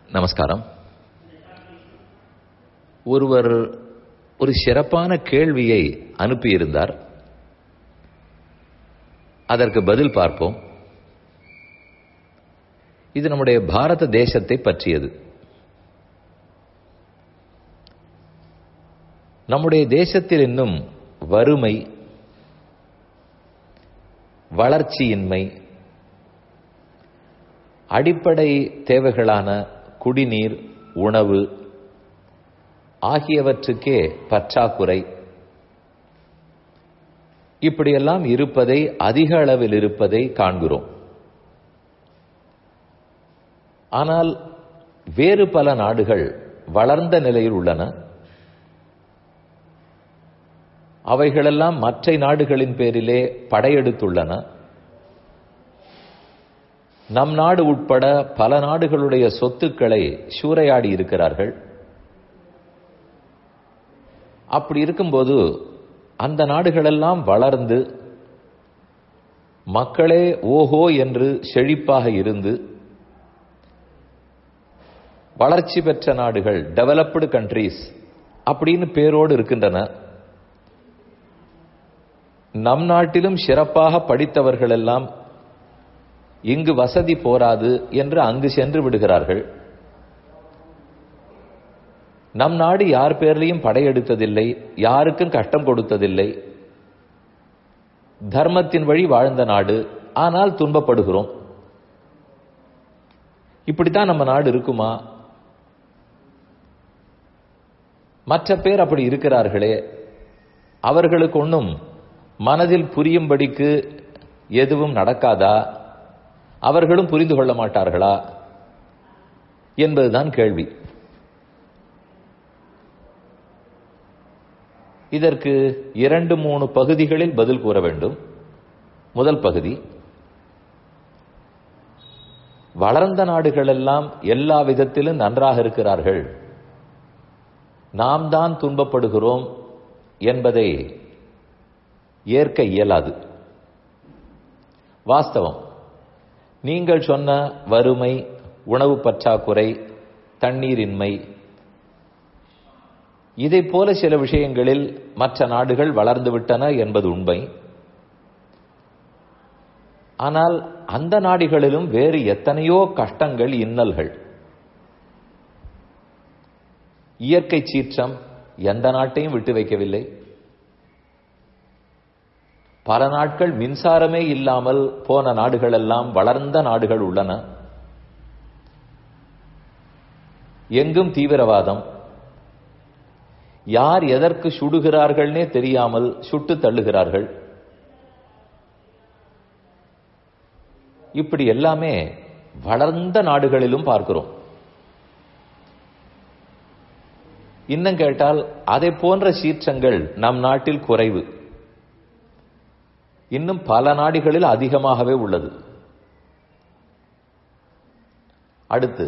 நமஸ்காரம் ஒருவர் ஒரு சிறப்பான கேள்வியை அனுப்பியிருந்தார் அதற்கு பதில் பார்ப்போம் இது நம்முடைய பாரத தேசத்தை பற்றியது நம்முடைய தேசத்தில் இன்னும் வறுமை வளர்ச்சியின்மை அடிப்படை தேவைகளான குடிநீர் உணவு ஆகியவற்றுக்கே பற்றாக்குறை இப்படியெல்லாம் இருப்பதை அதிக அளவில் இருப்பதை காண்கிறோம் ஆனால் வேறு பல நாடுகள் வளர்ந்த நிலையில் உள்ளன அவைகளெல்லாம் மற்ற நாடுகளின் பேரிலே படையெடுத்துள்ளன நம் நாடு உட்பட பல நாடுகளுடைய சொத்துக்களை சூறையாடி இருக்கிறார்கள் அப்படி இருக்கும்போது அந்த நாடுகளெல்லாம் வளர்ந்து மக்களே ஓஹோ என்று செழிப்பாக இருந்து வளர்ச்சி பெற்ற நாடுகள் டெவலப்டு கண்ட்ரீஸ் அப்படின்னு பேரோடு இருக்கின்றன நம் நாட்டிலும் சிறப்பாக படித்தவர்கள் எல்லாம் இங்கு வசதி போராது என்று அங்கு சென்று விடுகிறார்கள் நம் நாடு யார் பேர்லையும் படையெடுத்ததில்லை யாருக்கும் கஷ்டம் கொடுத்ததில்லை தர்மத்தின் வழி வாழ்ந்த நாடு ஆனால் துன்பப்படுகிறோம் இப்படித்தான் நம்ம நாடு இருக்குமா மற்ற பேர் அப்படி இருக்கிறார்களே அவர்களுக்கு ஒன்றும் மனதில் புரியும்படிக்கு எதுவும் நடக்காதா அவர்களும் புரிந்து கொள்ள மாட்டார்களா என்பதுதான் கேள்வி இதற்கு இரண்டு மூணு பகுதிகளில் பதில் கூற வேண்டும் முதல் பகுதி வளர்ந்த நாடுகளெல்லாம் எல்லா விதத்திலும் நன்றாக இருக்கிறார்கள் நாம் தான் துன்பப்படுகிறோம் என்பதை ஏற்க இயலாது வாஸ்தவம் நீங்கள் சொன்ன வறுமை உணவு பற்றாக்குறை தண்ணீரின்மை இதை போல சில விஷயங்களில் மற்ற நாடுகள் வளர்ந்துவிட்டன என்பது உண்மை ஆனால் அந்த நாடுகளிலும் வேறு எத்தனையோ கஷ்டங்கள் இன்னல்கள் இயற்கை சீற்றம் எந்த நாட்டையும் விட்டு வைக்கவில்லை பல நாட்கள் மின்சாரமே இல்லாமல் போன நாடுகளெல்லாம் வளர்ந்த நாடுகள் உள்ளன எங்கும் தீவிரவாதம் யார் எதற்கு சுடுகிறார்கள்னே தெரியாமல் சுட்டு தள்ளுகிறார்கள் இப்படி எல்லாமே வளர்ந்த நாடுகளிலும் பார்க்கிறோம் இன்னும் கேட்டால் அதை போன்ற சீற்றங்கள் நம் நாட்டில் குறைவு இன்னும் பல நாடுகளில் அதிகமாகவே உள்ளது அடுத்து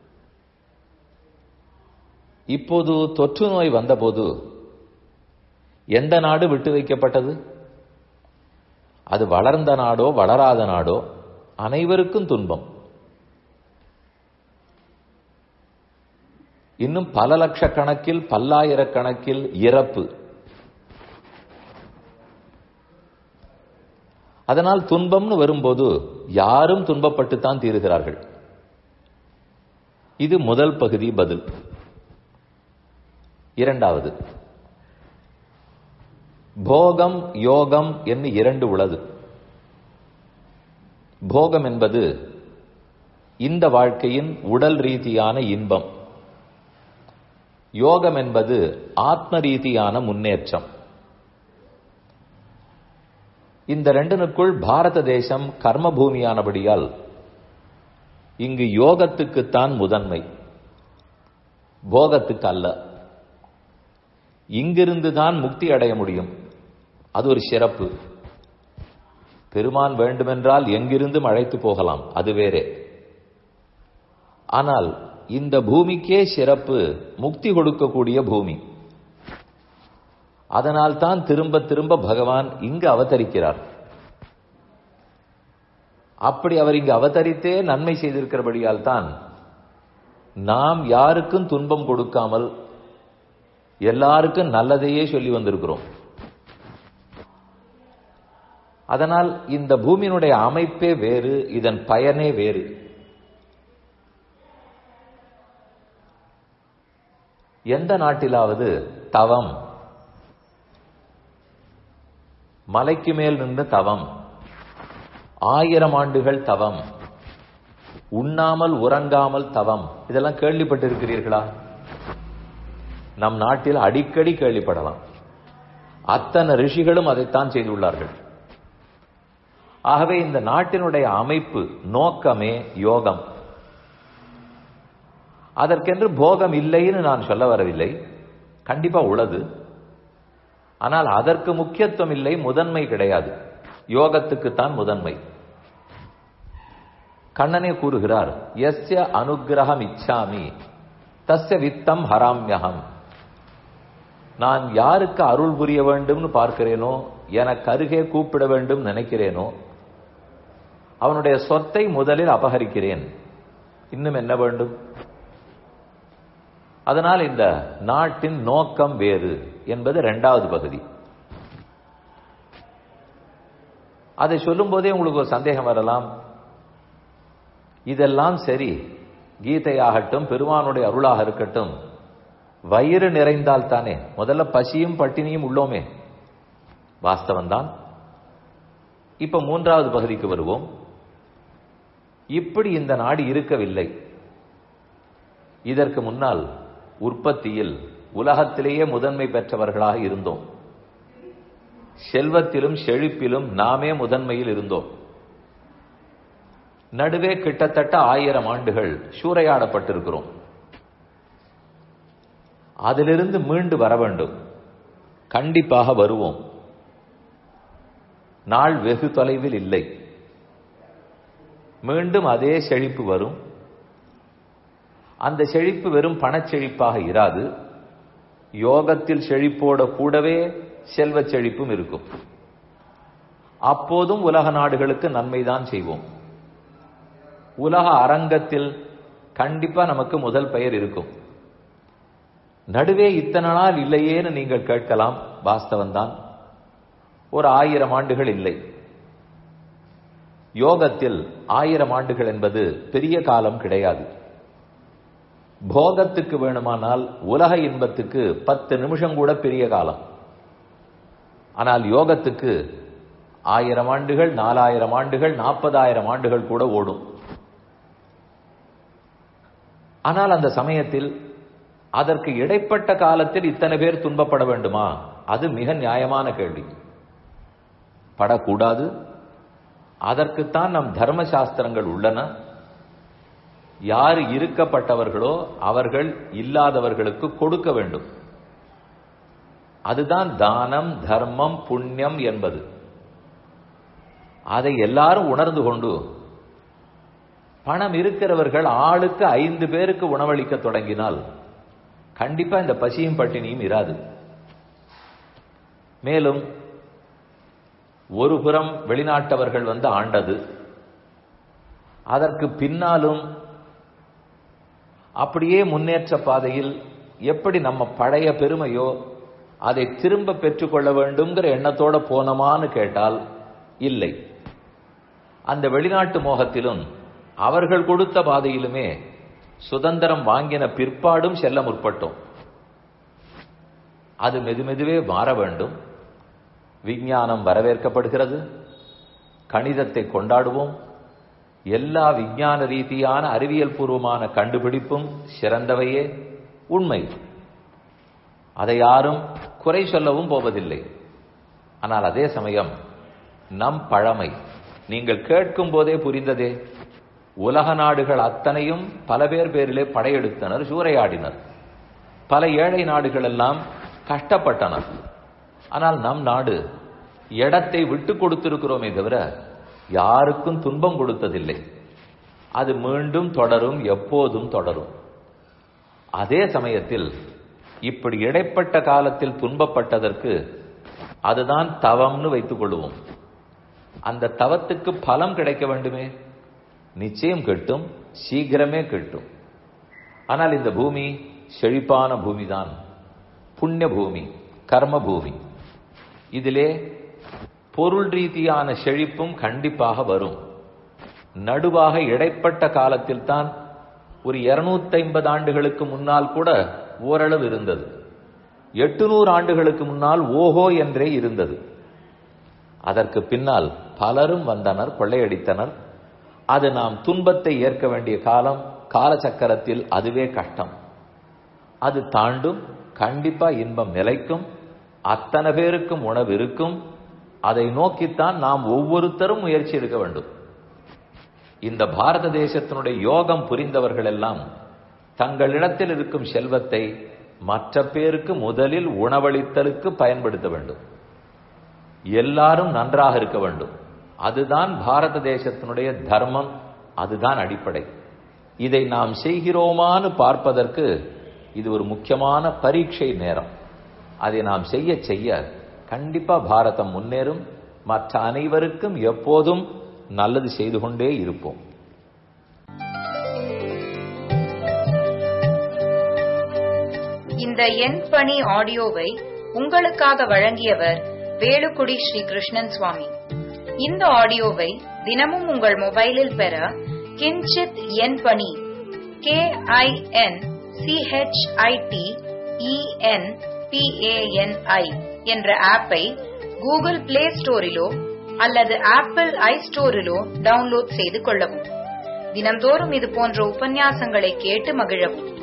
இப்போது தொற்று நோய் வந்தபோது எந்த நாடு விட்டு வைக்கப்பட்டது அது வளர்ந்த நாடோ வளராத நாடோ அனைவருக்கும் துன்பம் இன்னும் பல லட்சக்கணக்கில் பல்லாயிரக்கணக்கில் இறப்பு அதனால் துன்பம்னு வரும்போது யாரும் துன்பப்பட்டுத்தான் தீருகிறார்கள் இது முதல் பகுதி பதில் இரண்டாவது போகம் யோகம் என்று இரண்டு உள்ளது போகம் என்பது இந்த வாழ்க்கையின் உடல் ரீதியான இன்பம் யோகம் என்பது ஆத்ம ரீதியான முன்னேற்றம் இந்த ரெண்டனுக்குள் பாரத தேசம் கர்ம பூமியானபடியால் இங்கு யோகத்துக்குத்தான் முதன்மை போகத்துக்கு அல்ல இங்கிருந்து தான் முக்தி அடைய முடியும் அது ஒரு சிறப்பு பெருமான் வேண்டுமென்றால் எங்கிருந்தும் அழைத்து போகலாம் அது வேறே ஆனால் இந்த பூமிக்கே சிறப்பு முக்தி கொடுக்கக்கூடிய பூமி அதனால் தான் திரும்ப திரும்ப பகவான் இங்கு அவதரிக்கிறார் அப்படி அவர் இங்கு அவதரித்தே நன்மை செய்திருக்கிறபடியால் தான் நாம் யாருக்கும் துன்பம் கொடுக்காமல் எல்லாருக்கும் நல்லதையே சொல்லி வந்திருக்கிறோம் அதனால் இந்த பூமியினுடைய அமைப்பே வேறு இதன் பயனே வேறு எந்த நாட்டிலாவது தவம் மலைக்கு மேல் நின்று தவம் ஆயிரம் ஆண்டுகள் தவம் உண்ணாமல் உறங்காமல் தவம் இதெல்லாம் கேள்விப்பட்டிருக்கிறீர்களா நம் நாட்டில் அடிக்கடி கேள்விப்படலாம் அத்தனை ரிஷிகளும் அதைத்தான் செய்துள்ளார்கள் ஆகவே இந்த நாட்டினுடைய அமைப்பு நோக்கமே யோகம் அதற்கென்று போகம் இல்லைன்னு நான் சொல்ல வரவில்லை கண்டிப்பா உள்ளது ஆனால் அதற்கு முக்கியத்துவம் இல்லை முதன்மை கிடையாது யோகத்துக்குத்தான் முதன்மை கண்ணனே கூறுகிறார் எஸ்ய அனுகிரகம் இச்சாமி தஸ்ய வித்தம் ஹராமியகம் நான் யாருக்கு அருள் புரிய வேண்டும்னு பார்க்கிறேனோ எனக்கு அருகே கூப்பிட வேண்டும் நினைக்கிறேனோ அவனுடைய சொத்தை முதலில் அபகரிக்கிறேன் இன்னும் என்ன வேண்டும் அதனால் இந்த நாட்டின் நோக்கம் வேறு என்பது இரண்டாவது பகுதி அதை சொல்லும் போதே உங்களுக்கு ஒரு சந்தேகம் வரலாம் இதெல்லாம் சரி கீதையாகட்டும் பெருமானுடைய அருளாக இருக்கட்டும் வயிறு நிறைந்தால் தானே முதல்ல பசியும் பட்டினியும் உள்ளோமே வாஸ்தவம் தான் இப்ப மூன்றாவது பகுதிக்கு வருவோம் இப்படி இந்த நாடு இருக்கவில்லை இதற்கு முன்னால் உற்பத்தியில் உலகத்திலேயே முதன்மை பெற்றவர்களாக இருந்தோம் செல்வத்திலும் செழிப்பிலும் நாமே முதன்மையில் இருந்தோம் நடுவே கிட்டத்தட்ட ஆயிரம் ஆண்டுகள் சூறையாடப்பட்டிருக்கிறோம் அதிலிருந்து மீண்டு வர வேண்டும் கண்டிப்பாக வருவோம் நாள் வெகு தொலைவில் இல்லை மீண்டும் அதே செழிப்பு வரும் அந்த செழிப்பு வெறும் பணச்செழிப்பாக இராது யோகத்தில் செழிப்போட கூடவே செல்வச் செழிப்பும் இருக்கும் அப்போதும் உலக நாடுகளுக்கு நன்மைதான் செய்வோம் உலக அரங்கத்தில் கண்டிப்பா நமக்கு முதல் பெயர் இருக்கும் நடுவே இத்தனை நாள் இல்லையேன்னு நீங்கள் கேட்கலாம் வாஸ்தவன்தான் ஒரு ஆயிரம் ஆண்டுகள் இல்லை யோகத்தில் ஆயிரம் ஆண்டுகள் என்பது பெரிய காலம் கிடையாது போகத்துக்கு வேணுமானால் உலக இன்பத்துக்கு பத்து நிமிஷம் கூட பெரிய காலம் ஆனால் யோகத்துக்கு ஆயிரம் ஆண்டுகள் நாலாயிரம் ஆண்டுகள் நாற்பதாயிரம் ஆண்டுகள் கூட ஓடும் ஆனால் அந்த சமயத்தில் அதற்கு இடைப்பட்ட காலத்தில் இத்தனை பேர் துன்பப்பட வேண்டுமா அது மிக நியாயமான கேள்வி படக்கூடாது அதற்குத்தான் நம் தர்ம சாஸ்திரங்கள் உள்ளன யார் இருக்கப்பட்டவர்களோ அவர்கள் இல்லாதவர்களுக்கு கொடுக்க வேண்டும் அதுதான் தானம் தர்மம் புண்ணியம் என்பது அதை எல்லாரும் உணர்ந்து கொண்டு பணம் இருக்கிறவர்கள் ஆளுக்கு ஐந்து பேருக்கு உணவளிக்க தொடங்கினால் கண்டிப்பா இந்த பசியும் பட்டினியும் இராது மேலும் ஒரு புறம் வெளிநாட்டவர்கள் வந்து ஆண்டது அதற்கு பின்னாலும் அப்படியே முன்னேற்ற பாதையில் எப்படி நம்ம பழைய பெருமையோ அதை திரும்ப பெற்றுக்கொள்ள வேண்டும்ங்கிற எண்ணத்தோட போனோமான்னு கேட்டால் இல்லை அந்த வெளிநாட்டு மோகத்திலும் அவர்கள் கொடுத்த பாதையிலுமே சுதந்திரம் வாங்கின பிற்பாடும் செல்ல முற்பட்டோம் அது மெதுமெதுவே மாற வேண்டும் விஞ்ஞானம் வரவேற்கப்படுகிறது கணிதத்தை கொண்டாடுவோம் எல்லா விஞ்ஞான ரீதியான அறிவியல் பூர்வமான கண்டுபிடிப்பும் சிறந்தவையே உண்மை அதை யாரும் குறை சொல்லவும் போவதில்லை ஆனால் அதே சமயம் நம் பழமை நீங்கள் கேட்கும் போதே புரிந்ததே உலக நாடுகள் அத்தனையும் பல பேர் பேரிலே படையெடுத்தனர் சூறையாடினர் பல ஏழை நாடுகள் எல்லாம் கஷ்டப்பட்டனர் ஆனால் நம் நாடு இடத்தை விட்டு கொடுத்திருக்கிறோமே தவிர யாருக்கும் துன்பம் கொடுத்ததில்லை அது மீண்டும் தொடரும் எப்போதும் தொடரும் அதே சமயத்தில் இப்படி இடைப்பட்ட காலத்தில் துன்பப்பட்டதற்கு அதுதான் தவம்னு வைத்துக் கொள்வோம் அந்த தவத்துக்கு பலம் கிடைக்க வேண்டுமே நிச்சயம் கிட்டும் சீக்கிரமே கிட்டும் ஆனால் இந்த பூமி செழிப்பான பூமிதான் புண்ணிய பூமி கர்ம பூமி இதிலே பொருள் ரீதியான செழிப்பும் கண்டிப்பாக வரும் நடுவாக இடைப்பட்ட காலத்தில் தான் ஒரு இருநூத்தி ஐம்பது ஆண்டுகளுக்கு முன்னால் கூட ஓரளவு இருந்தது எட்டுநூறு ஆண்டுகளுக்கு முன்னால் ஓஹோ என்றே இருந்தது அதற்கு பின்னால் பலரும் வந்தனர் கொள்ளையடித்தனர் அது நாம் துன்பத்தை ஏற்க வேண்டிய காலம் காலச்சக்கரத்தில் அதுவே கஷ்டம் அது தாண்டும் கண்டிப்பா இன்பம் நிலைக்கும் அத்தனை பேருக்கும் உணவு இருக்கும் அதை நோக்கித்தான் நாம் ஒவ்வொருத்தரும் முயற்சி எடுக்க வேண்டும் இந்த பாரத தேசத்தினுடைய யோகம் புரிந்தவர்கள் எல்லாம் தங்களிடத்தில் இருக்கும் செல்வத்தை மற்ற பேருக்கு முதலில் உணவளித்தலுக்கு பயன்படுத்த வேண்டும் எல்லாரும் நன்றாக இருக்க வேண்டும் அதுதான் பாரத தேசத்தினுடைய தர்மம் அதுதான் அடிப்படை இதை நாம் செய்கிறோமான்னு பார்ப்பதற்கு இது ஒரு முக்கியமான பரீட்சை நேரம் அதை நாம் செய்ய செய்ய கண்டிப்பா பாரதம் முன்னேறும் மற்ற அனைவருக்கும் எப்போதும் நல்லது செய்து கொண்டே இருப்போம் இந்த எண் பணி ஆடியோவை உங்களுக்காக வழங்கியவர் வேலுக்குடி ஸ்ரீ கிருஷ்ணன் சுவாமி இந்த ஆடியோவை தினமும் உங்கள் மொபைலில் பெற கிஞ்சித் எண் பணி கே ஐ என் சிஹெச்ஐடி இஎன் பிஏஎன்ஐ என்ற ஆப்பை கூகுள் பிளே ஸ்டோரிலோ அல்லது ஆப்பிள் ஐ ஸ்டோரிலோ டவுன்லோட் செய்து கொள்ளவும் தினம்தோறும் இது போன்ற உபன்யாசங்களை கேட்டு மகிழவும்